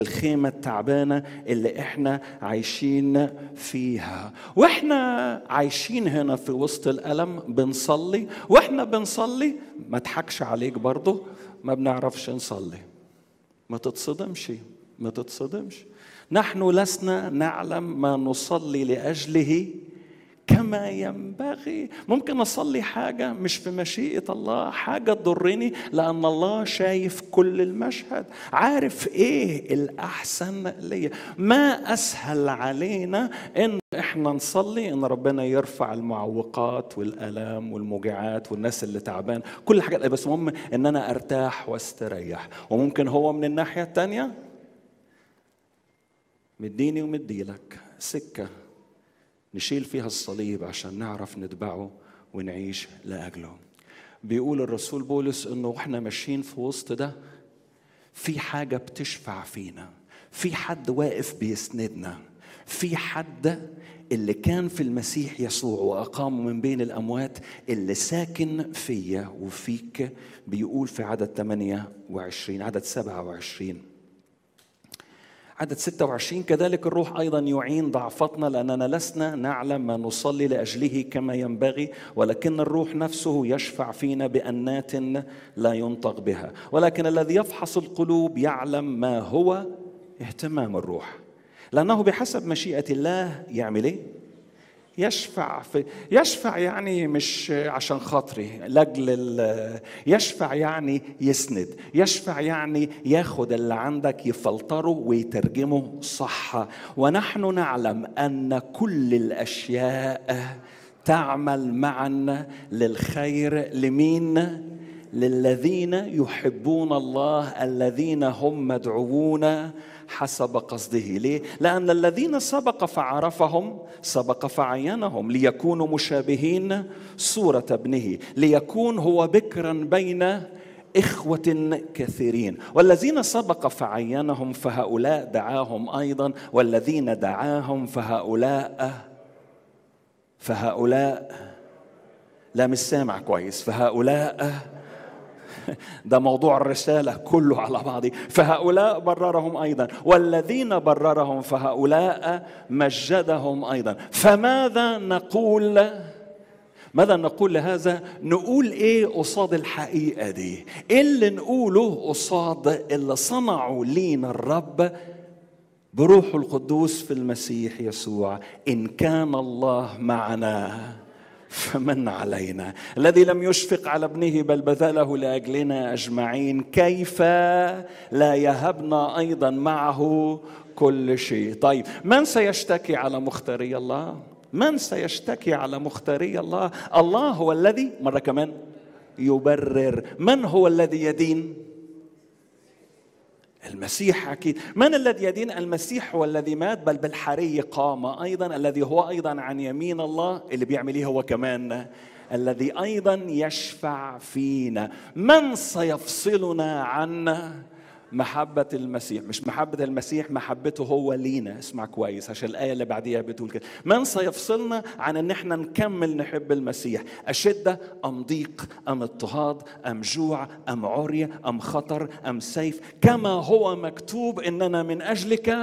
الخيمة التعبانة اللي احنا عايشين فيها واحنا عايشين هنا في وسط الألم بنصلي واحنا بنصلي ما اضحكش عليك برضه ما بنعرفش نصلي ما تتصدمش ما تتصدمش نحن لسنا نعلم ما نصلي لأجله كما ينبغي ممكن اصلي حاجه مش في مشيئه الله حاجه تضرني لان الله شايف كل المشهد عارف ايه الاحسن ليا ما اسهل علينا ان احنا نصلي ان ربنا يرفع المعوقات والالام والموجعات والناس اللي تعبان كل الحاجات بس المهم ان انا ارتاح واستريح وممكن هو من الناحيه الثانيه مديني ومديلك سكه نشيل فيها الصليب عشان نعرف نتبعه ونعيش لاجله بيقول الرسول بولس انه واحنا ماشيين في وسط ده في حاجه بتشفع فينا في حد واقف بيسندنا في حد اللي كان في المسيح يسوع واقامه من بين الاموات اللي ساكن فيا وفيك بيقول في عدد 28 عدد 27 عدد 26 كذلك الروح ايضا يعين ضعفتنا لاننا لسنا نعلم ما نصلي لاجله كما ينبغي ولكن الروح نفسه يشفع فينا بانات لا ينطق بها ولكن الذي يفحص القلوب يعلم ما هو اهتمام الروح لانه بحسب مشيئه الله يعمل ايه يشفع في يشفع يعني مش عشان خاطري لاجل يشفع يعني يسند يشفع يعني ياخد اللي عندك يفلتره ويترجمه صح ونحن نعلم ان كل الاشياء تعمل معا للخير لمين للذين يحبون الله الذين هم مدعوون حسب قصده ليه؟ لأن الذين سبق فعرفهم سبق فعينهم ليكونوا مشابهين صورة ابنه ليكون هو بكرا بين إخوة كثيرين والذين سبق فعينهم فهؤلاء دعاهم أيضا والذين دعاهم فهؤلاء فهؤلاء لا مش سامع كويس فهؤلاء ده موضوع الرسالة كله على بعضه فهؤلاء بررهم أيضا والذين بررهم فهؤلاء مجدهم أيضا فماذا نقول ماذا نقول لهذا نقول ايه قصاد الحقيقه دي ايه اللي نقوله قصاد اللي صنعوا لينا الرب بروح القدوس في المسيح يسوع ان كان الله معنا فمن علينا الذي لم يشفق على ابنه بل بذله لاجلنا اجمعين كيف لا يهبنا ايضا معه كل شيء طيب من سيشتكي على مختاري الله من سيشتكي على مختاري الله الله هو الذي مره كمان يبرر من هو الذي يدين المسيح اكيد من الذي يدين المسيح هو الذي مات بل بالحري قام ايضا الذي هو ايضا عن يمين الله اللي بيعمل ايه هو كمان الذي ايضا يشفع فينا من سيفصلنا عن محبة المسيح مش محبة المسيح محبته هو لينا اسمع كويس عشان الآية اللي بعديها بتقول كده من سيفصلنا عن ان احنا نكمل نحب المسيح أشدة أم ضيق أم اضطهاد أم جوع أم عرية أم خطر أم سيف كما هو مكتوب إننا من أجلك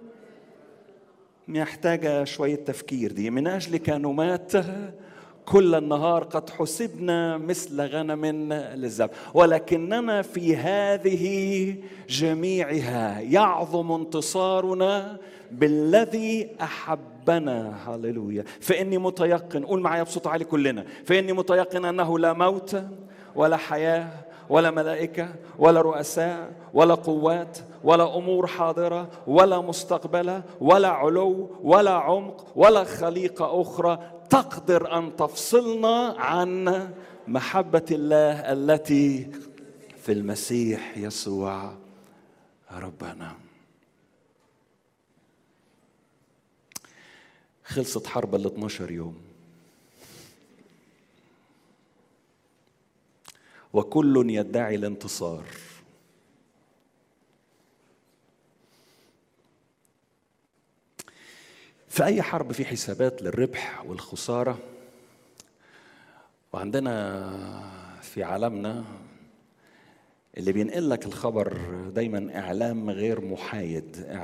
محتاجة شوية تفكير دي من أجلك نمات كل النهار قد حسبنا مثل غنم للذبح ولكننا في هذه جميعها يعظم انتصارنا بالذي احبنا هللويا فاني متيقن قول معايا بصوت عالي كلنا فاني متيقن انه لا موت ولا حياه ولا ملائكه ولا رؤساء ولا قوات ولا امور حاضره ولا مستقبله ولا علو ولا عمق ولا خليقه اخرى تقدر ان تفصلنا عن محبه الله التي في المسيح يسوع ربنا خلصت حرب ال 12 يوم وكل يدعي الانتصار في أي حرب في حسابات للربح والخسارة وعندنا في عالمنا اللي بينقل لك الخبر دايما اعلام غير محايد